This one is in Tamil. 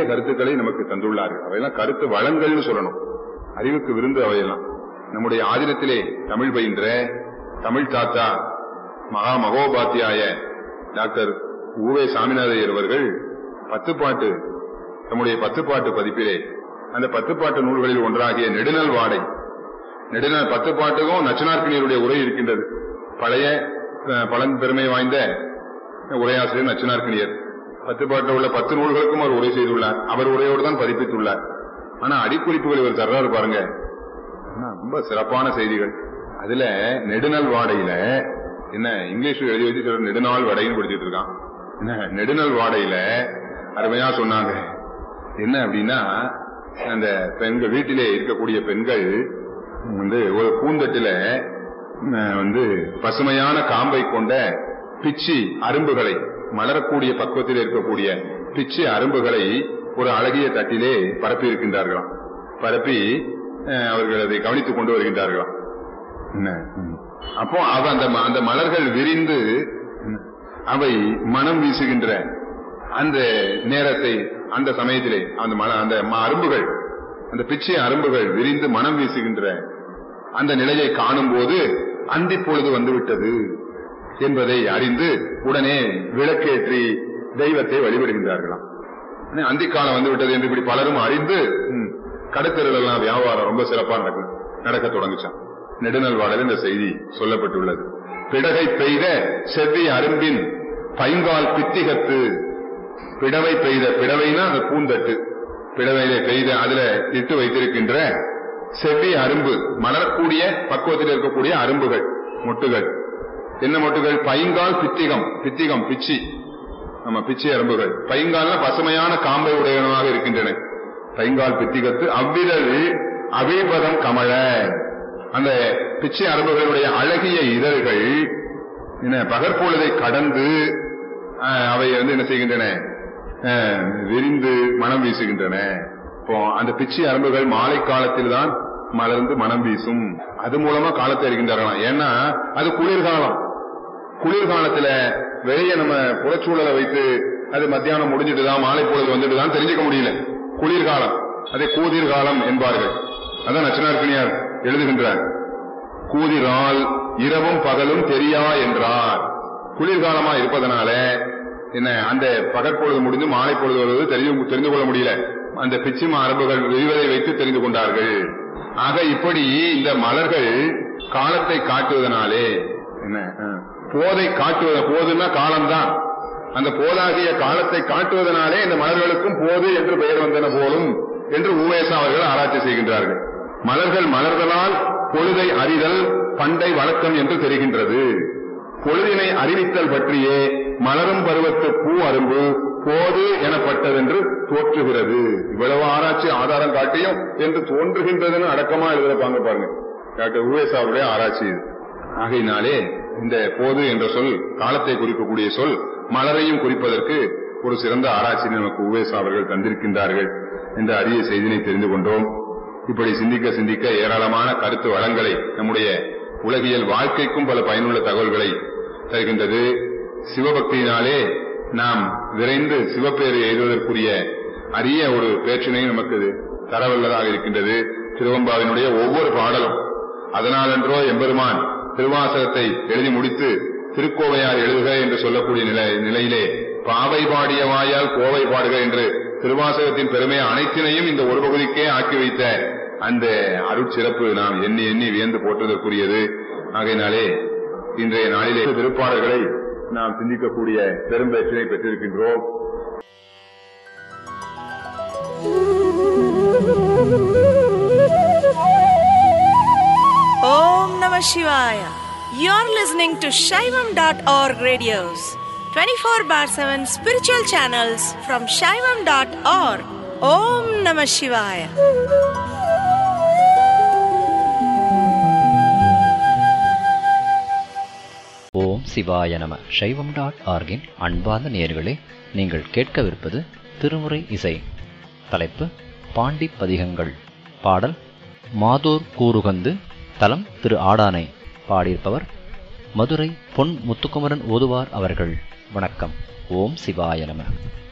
கருத்துக்களை நமக்கு தந்துள்ளார்கள் அவையெல்லாம் கருத்து வளங்கள்னு சொல்லணும் அறிவுக்கு விருந்து அவையெல்லாம் நம்முடைய ஆதினத்திலே தமிழ் பயின்ற தமிழ் தாத்தா மகா மகோபாத்தியாய டாக்டர் உவே சாமிநாதையர் அவர்கள் பத்துப்பாட்டு நம்முடைய பத்துப்பாட்டு பதிப்பிலே அந்த பத்துப்பாட்டு நூல்களில் ஒன்றாகிய நெடுநல் வாடை நெடுநாள் பத்து பாட்டுக்கும் நச்சினார்க்கினியருடைய உரை இருக்கின்றது பழைய அஹ், பழம்பெருமை வாய்ந்த உரையாசிரியர் நச்சினார்க்கினியர் பத்து பாட்டில் உள்ள பத்து நூல்களுக்கும் அவர் உரை செய்துள்ளார் அவர் உரையோடு தான் பதிப்பித்துள்ளார் ஆனா அடிக்குறிப்புகள் இவர் தர்றாரு பாருங்க ஆனா, ரொம்ப சிறப்பான செய்திகள் அதுல நெடுநல் வாடையில என்ன இங்கிலீஷ் எழுதி வச்சு சிலர் நெடுநாள் வடைன்னு படிச்சுட்டு இருக்கான் என்ன நெடுநல் வாடையில அருமையா சொன்னாங்க என்ன அப்படின்னா அந்த பெண்கள் வீட்டிலே இருக்கக்கூடிய பெண்கள் வந்து ஒரு பூந்தட்டில அஹ், வந்து பசுமையான காம்பை கொண்ட பிச்சி அரும்புகளை மலரக்கூடிய பக்குவத்தில் இருக்கக்கூடிய பிச்சி அரும்புகளை ஒரு அழகிய தட்டிலே பரப்பி இருக்கின்றார்களாம் பரப்பி அஹ், அவர்கள் அதை கவனித்துக் கொண்டு வருகின்றார்களாம் என்ன? ம். அப்போ அவ அந்த ம- அந்த மலர்கள் விரிந்து ம், அவை மனம் வீசுகின்ற அந்த நேரத்தை அந்த சமயத்திலே அந்த மல அந்த ம- அரும்புகள் அந்த பிச்சை அரும்புகள் விரிந்து மனம் வீசுகின்ற அந்த நிலையை காணும் போது அந்தி பொழுது வந்துவிட்டது என்பதை அறிந்து உடனே விளக்கேற்றி தெய்வத்தை வழிபடுகின்றார்களாம் உடனே அந்தி காலம் வந்து விட்டது என்று இப்படி பலரும் அறிந்து ம், கடத்தெருவில் எல்லாம் வியாபாரம் ரொம்ப சிறப்பா நடக்கும் நடக்க தொடங்குச்சான் நெடுநல் வாழல் இந்த செய்தி சொல்லப்பட்டுள்ளது பிடகை பெய்த செவ்வி அரும்பின் பைங்கால் பித்திகத்து பிடவை பெய்த பிடவைனா அந்த பூந்தட்டு பிடவையில பெய்த அதுல இட்டு வைத்திருக்கின்ற செவ்வி அரும்பு மலரக்கூடிய பக்குவத்தில் இருக்கக்கூடிய அரும்புகள் மொட்டுகள் என்ன மொட்டுகள் பைங்கால் பித்திகம் பித்திகம் பிச்சி ஆமா பிச்சி அரும்புகள் பைங்கால்னா பசுமையான காம்பை உடையவனாக இருக்கின்றன பைங்கால் பித்திகத்து அவ்விதழ் அவிபதம் கமழ அந்த பிச்சை அரும்புகளுடைய அழகிய இதழ்கள் என்ன பகற்பொழுதை கடந்து ஆஹ், அவை வந்து என்ன செய்கின்றன ஆஹ், விரிந்து மனம் வீசுகின்றன இப்போ அந்த பிச்சி அரும்புகள் மாலை காலத்தில் தான் மலர்ந்து மனம் வீசும் அது மூலமா காலத்தை அறிகின்றார்களாம் ஏன்னா அது குளிர்காலம் குளிர்காலத்துல வெளியே நம்ம புறச்சூழலை வைத்து அது மத்தியானம் முடிஞ்சிட்டுதான் மாலை பொழுது வந்துட்டுதான் தெரிஞ்சுக்க முடியல குளிர்காலம் அதை கூதிர்காலம் என்பார்கள் அதான் நச்சினார்கனியார் எழுதுகின்றார் கூதிரால் இரவும் பகலும் தெரியா என்றார் குளிர்காலமா இருப்பதனால என்ன அந்த பகற்பொழுது முடிந்து மாலை பொழுது வருவது தெரிந்து தெரிந்து கொள்ள முடியல அந்த பிச்சி மரபுகள் விரிவதை வைத்து தெரிந்து கொண்டார்கள் ஆக இப்படி இந்த மலர்கள் காலத்தை காட்டுவதனாலே என்ன ஆ, போதை காட்டுவத போதுன்னா காலம்தான் அந்த போதாகிய காலத்தை காட்டுவதனாலே இந்த மலர்களுக்கும் போது என்று பெயர் வந்தன போலும் என்று உவேசா அவர்கள் ஆராய்ச்சி செய்கின்றார்கள் மலர்கள் மலர்களால் பொழுதை அறிதல் பண்டை வழக்கம் என்று தெரிகின்றது பொழுதினை அறிவித்தல் பற்றியே மலரும் பருவத்து பூ அரும்பு போது எனப்பட்டதென்று தோற்றுகிறது இவ்வளவு ஆராய்ச்சி ஆதாரம் காட்டியும் என்று தோன்றுகின்றதுன்னு அடக்கமா எழுதுறப்பாங்க பாருங்க டாக்டர் உவேசா அவருடைய ஆராய்ச்சி இது ஆகையினாலே இந்த போது என்ற சொல் காலத்தை குறிக்கக்கூடிய சொல் மலரையும் குறிப்பதற்கு ஒரு சிறந்த ஆராய்ச்சி நமக்கு உவேசா அவர்கள் தந்திருக்கின்றார்கள் என்ற அரிய செய்தினை தெரிந்து கொண்டோம் இப்படி சிந்திக்க சிந்திக்க ஏராளமான கருத்து வளங்களை நம்முடைய உலகியல் வாழ்க்கைக்கும் பல பயனுள்ள தகவல்களை தருகின்றது சிவபக்தியினாலே நாம் விரைந்து சிவப்பேறு எழுதுவதற்குரிய அரிய ஒரு பேச்சினை நமக்கு தரவல்லதாக இருக்கின்றது திருவம்பாவினுடைய ஒவ்வொரு பாடலும் அதனாலன்றோ எம்பெருமான் திருவாசகத்தை எழுதி முடித்து திருக்கோவையார் எழுதுக என்று சொல்லக்கூடிய நிலை நிலையிலே பாவை பாடிய வாயால் கோவை பாடுக என்று திருவாசகத்தின் பெருமை அனைத்தினையும் இந்த ஒரு பகுதிக்கே ஆக்கி வைத்த அந்த அருட்சிறப்பு நாம் எண்ணி எண்ணி வியந்து போற்றுவதற்குரியது ஆகையினாலே இன்றைய நாளிலே திருப்பாடல்களை நாம் சிந்திக்கக்கூடிய பெரும்பேற்றினை பெற்றிருக்கின்றோம் Om Namah Shivaya. You're listening to Shaivam.org radios, 24 bar 7 spiritual channels from Shaivam.org. Om Namah Shivaya. ஓம் சிவாய நம சைவம் டாட் ஆர்கின் அன்பார்ந்த நேயர்களே நீங்கள் கேட்கவிருப்பது திருமுறை இசை தலைப்பு பாண்டி பதிகங்கள் பாடல் மாதூர் கூறுகந்து தலம் திரு ஆடானை பாடியிருப்பவர் மதுரை பொன் முத்துக்குமரன் ஓதுவார் அவர்கள் வணக்கம் ஓம் சிவாய நம